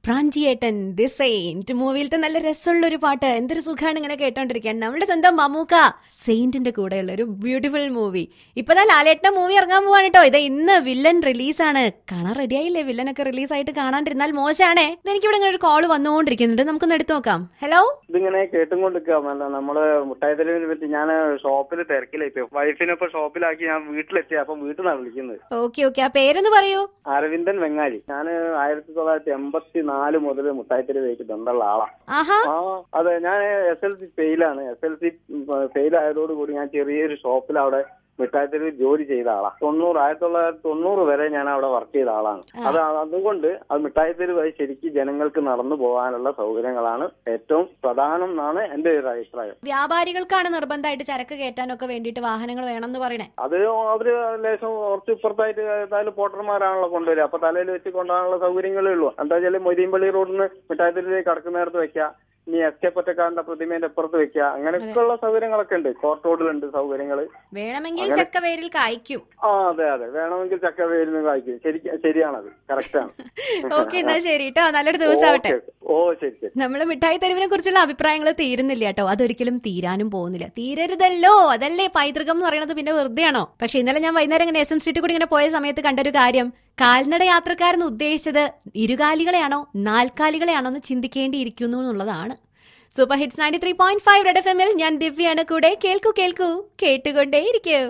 Pranchiyettan the Saint മൂവിയിലത്തെ നല്ല രസമുള്ള ഒരു പാട്ട് എന്തൊരു സുഖമാണ് ഇങ്ങനെ കേട്ടോണ്ടിരിക്കാൻ നമ്മുടെ സ്വന്തം മമ്മൂക്ക സെയിന്റിന്റെ കൂടെയുള്ള ഒരു ബ്യൂട്ടിഫുൾ മൂവി ഇപ്പതാ ലാലേട്ടന്റെ മൂവി ഇറങ്ങാൻ പോവാണ് കേട്ടോ ഇത് ഇന്ന് വില്ലൻ റിലീസാണ് കാണാൻ റെഡിയായില്ലേ വില്ലനൊക്കെ റിലീസായിട്ട് കാണാണ്ടിരുന്നാൽ മോശമാണേ എനിക്കിവിടെ ഇങ്ങനെ ഒരു കോള് വന്നുകൊണ്ടിരിക്കുന്നുണ്ട് നമുക്കൊന്ന് എടുത്തു നോക്കാം ഹലോ ഇതിങ്ങനെ കേട്ടുകൊണ്ടിരിക്കുക നമ്മള് മുട്ടായിത്തലിനെ പറ്റി ഞാൻ ഷോപ്പിൽ തിരക്കിലായി വൈഫിനൊപ്പം ഷോപ്പിലാക്കി ഞാൻ വീട്ടിലെത്തി അപ്പൊ വീട്ടിൽ നിന്നാണ് വിളിക്കുന്നത് ഓക്കെ ഓക്കെ ആ പേരൊന്ന് പറയൂ അരവിന്ദൻ വെങ്ങാലി ഞാൻ ആയിരത്തി തൊള്ളായിരത്തി എൺപത്തി നാല് മുതൽ മുട്ടായിത്തലി വഴിക്ക് ബന്ധമുള്ള ആളാ ആഹാ ആ അതെ ഞാൻ എസ് എൽ സി ഫെയിലാണ് എസ് എൽ സി ഫെയിൽ ആയതോടുകൂടി ഞാൻ ചെറിയൊരു ഷോപ്പിൽ അവിടെ മിഠായിത്തെരുവിൽ ജോലി ചെയ്ത ആളാ തൊണ്ണൂറ് ആയിരത്തി തൊള്ളായിരത്തി തൊണ്ണൂറ് വരെ ഞാൻ അവിടെ വർക്ക് ചെയ്ത ആളാണ് അത് അതുകൊണ്ട് അത് മിഠായിത്തെരുവായി ശരിക്കും ജനങ്ങൾക്ക് നടന്നു പോകാനുള്ള സൗകര്യങ്ങളാണ് ഏറ്റവും പ്രധാനം എന്നാണ് എന്റെ ഒരു അഭിപ്രായം വ്യാപാരികൾക്കാണ് നിർബന്ധമായിട്ട് ചരക്ക് കയറ്റാനൊക്കെ വേണ്ടിയിട്ട് വാഹനങ്ങൾ വേണം എന്ന് പറയണേ അത് അവര് ലേശം കുറച്ച് ഇപ്പുറത്തായിട്ട് ഏതായാലും പോട്ടർമാരാണല്ലോ കൊണ്ടുവരിക അപ്പൊ തലയിൽ വെച്ച് കൊണ്ടുപോകാനുള്ള സൗകര്യങ്ങളേ ഉള്ളൂ എന്താ വെച്ചാൽ മൊയ്തീൻപള്ളി റോഡിൽ നിന്ന് മിഠായിത്തെരുവിലേക്ക് കടക്കുന്നിടത്ത് വെക്കുക ഇനി എസ് കെ പൊറ്റക്കാരന്റെ പ്രതിമേന്റെ അപ്പുറത്ത് വെക്കുക അങ്ങനെയൊക്കെയുള്ള സൗകര്യങ്ങളൊക്കെ ഉണ്ട് കോർട്ട് റോഡിലുണ്ട് സൗകര്യങ്ങൾ വേണമെങ്കിൽ ചക്കവേരിൽ കായ്ക്കും ആ അതെ അതെ വേണമെങ്കിൽ ചക്ക വേരുന്ന് കായ്ക്കും ശരി ശരിയാണത് കറക്റ്റാണ് ഓക്കെ എന്നാ ശരി കേട്ടോ നല്ലൊരു ദിവസമാവട്ടെ ഓ ശരി ശരി നമ്മൾ മിഠായി തെരുവിനെ കുറിച്ചുള്ള അഭിപ്രായങ്ങൾ തീരുന്നില്ല കേട്ടോ അതൊരിക്കലും തീരാനും പോകുന്നില്ല തീരരുതല്ലോ അതല്ലേ പൈതൃകം എന്ന് പറയുന്നത് പിന്നെ വെറുതെയാണോ പക്ഷെ ഇന്നലെ ഞാൻ വൈകുന്നേരം ഇങ്ങനെ എസ് എം സ്ട്രീറ്റ് കൂടി ഇങ്ങനെ പോയ സമയത്ത് കണ്ടൊരു കാര്യം കാൽനട യാത്രക്കാരെന്ന് ഉദ്ദേശിച്ചത് ഇരുകാലികളെയാണോ നാൽക്കാലികളെയാണോ എന്ന് ചിന്തിക്കേണ്ടിയിരിക്കുന്നു എന്നുള്ളതാണ് super hits ninety three point five red F എമ്മിൽ ഞാൻ ദിവ്യയാണ് കൂടെ കേൾക്കൂ കേൾക്കൂ കേട്ടുകൊണ്ടേയിരിക്കൂ